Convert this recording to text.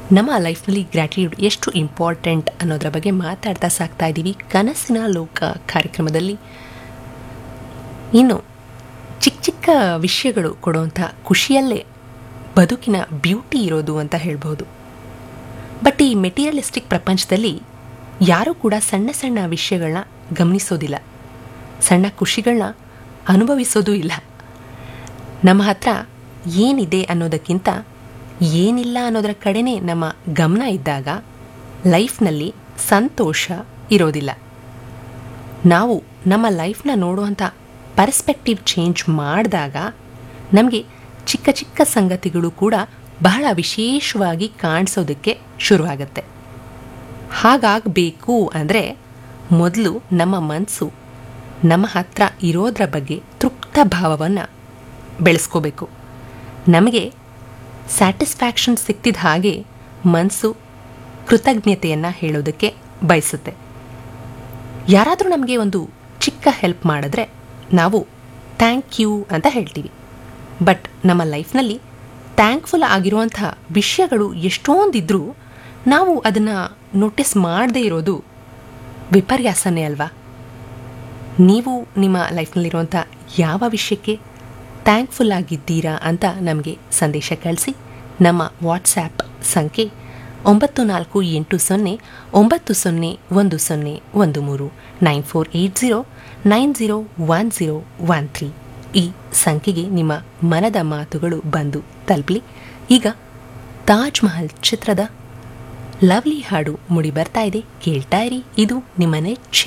ನಮ್ಮ ಲೈಫ್ನಲ್ಲಿ ಗ್ರ್ಯಾಟಿಟ್ಯೂಡ್ ಎಷ್ಟು ಇಂಪಾರ್ಟೆಂಟ್ ಅನ್ನೋದ್ರ ಬಗ್ಗೆ ಮಾತಾಡ್ತಾ ಸಾಕ್ತಾ ಇದ್ದೀವಿ ಕನಸಿನ ಲೋಕ ಕಾರ್ಯಕ್ರಮದಲ್ಲಿ ಇನ್ನು ಚಿಕ್ಕ ಚಿಕ್ಕ ವಿಷಯಗಳು ಕೊಡುವಂಥ ಖುಷಿಯಲ್ಲೇ ಬದುಕಿನ ಬ್ಯೂಟಿ ಇರೋದು ಅಂತ ಹೇಳ್ಬೋದು ಬಟ್ ಈ ಮೆಟೀರಿಯಲಿಸ್ಟಿಕ್ ಪ್ರಪಂಚದಲ್ಲಿ ಯಾರೂ ಕೂಡ ಸಣ್ಣ ಸಣ್ಣ ವಿಷಯಗಳನ್ನ ಗಮನಿಸೋದಿಲ್ಲ ಸಣ್ಣ ಖುಷಿಗಳನ್ನ ಅನುಭವಿಸೋದೂ ಇಲ್ಲ ನಮ್ಮ ಹತ್ರ ಏನಿದೆ ಅನ್ನೋದಕ್ಕಿಂತ ಏನಿಲ್ಲ ಅನ್ನೋದರ ಕಡೆನೇ ನಮ್ಮ ಗಮನ ಇದ್ದಾಗ ಲೈಫ್ನಲ್ಲಿ ಸಂತೋಷ ಇರೋದಿಲ್ಲ ನಾವು ನಮ್ಮ ಲೈಫ್ನ ನೋಡುವಂಥ ಪರ್ಸ್ಪೆಕ್ಟಿವ್ ಚೇಂಜ್ ಮಾಡಿದಾಗ ನಮಗೆ ಚಿಕ್ಕ ಚಿಕ್ಕ ಸಂಗತಿಗಳು ಕೂಡ ಬಹಳ ವಿಶೇಷವಾಗಿ ಕಾಣಿಸೋದಕ್ಕೆ ಶುರುವಾಗುತ್ತೆ ಹಾಗಾಗಬೇಕು ಅಂದರೆ ಮೊದಲು ನಮ್ಮ ಮನಸ್ಸು ನಮ್ಮ ಹತ್ರ ಇರೋದ್ರ ಬಗ್ಗೆ ತೃಪ್ತ ಭಾವವನ್ನು ಬೆಳೆಸ್ಕೋಬೇಕು ನಮಗೆ ಸ್ಯಾಟಿಸ್ಫ್ಯಾಕ್ಷನ್ ಸಿಕ್ತಿದ್ದ ಹಾಗೆ ಮನಸ್ಸು ಕೃತಜ್ಞತೆಯನ್ನು ಹೇಳೋದಕ್ಕೆ ಬಯಸುತ್ತೆ ಯಾರಾದರೂ ನಮಗೆ ಒಂದು ಚಿಕ್ಕ ಹೆಲ್ಪ್ ಮಾಡಿದ್ರೆ ನಾವು ಥ್ಯಾಂಕ್ ಯು ಅಂತ ಹೇಳ್ತೀವಿ ಬಟ್ ನಮ್ಮ ಲೈಫ್ನಲ್ಲಿ ಥ್ಯಾಂಕ್ಫುಲ್ ಆಗಿರುವಂಥ ವಿಷಯಗಳು ಎಷ್ಟೊಂದಿದ್ರೂ ನಾವು ಅದನ್ನು ನೋಟಿಸ್ ಮಾಡದೇ ಇರೋದು ವಿಪರ್ಯಾಸನೇ ಅಲ್ವಾ ನೀವು ನಿಮ್ಮ ಲೈಫ್ನಲ್ಲಿರುವಂಥ ಯಾವ ವಿಷಯಕ್ಕೆ ಥ್ಯಾಂಕ್ಫುಲ್ ಆಗಿದ್ದೀರಾ ಅಂತ ನಮಗೆ ಸಂದೇಶ ಕಳಿಸಿ ನಮ್ಮ ವಾಟ್ಸ್ಯಾಪ್ ಸಂಖ್ಯೆ ಒಂಬತ್ತು ನಾಲ್ಕು ಎಂಟು ಸೊನ್ನೆ ಒಂಬತ್ತು ಸೊನ್ನೆ ಒಂದು ಸೊನ್ನೆ ಒಂದು ಮೂರು nine four eight zero nine zero one zero one three ಈ ಸಂಖ್ಯೆಗೆ ನಿಮ್ಮ ಮನದ ಮಾತುಗಳು ಬಂದು ತಲುಪಲಿ ಈಗ ತಾಜ್ ಮಹಲ್ ಚಿತ್ರದ ಲವ್ಲಿ ಹಾಡು ಮುಡಿ ಬರ್ತಾ ಇದೆ ಕೇಳ್ತಾ ಇರಿ ಇದು ನಿಮ್ಮ ನೆಚ್ಚಿನ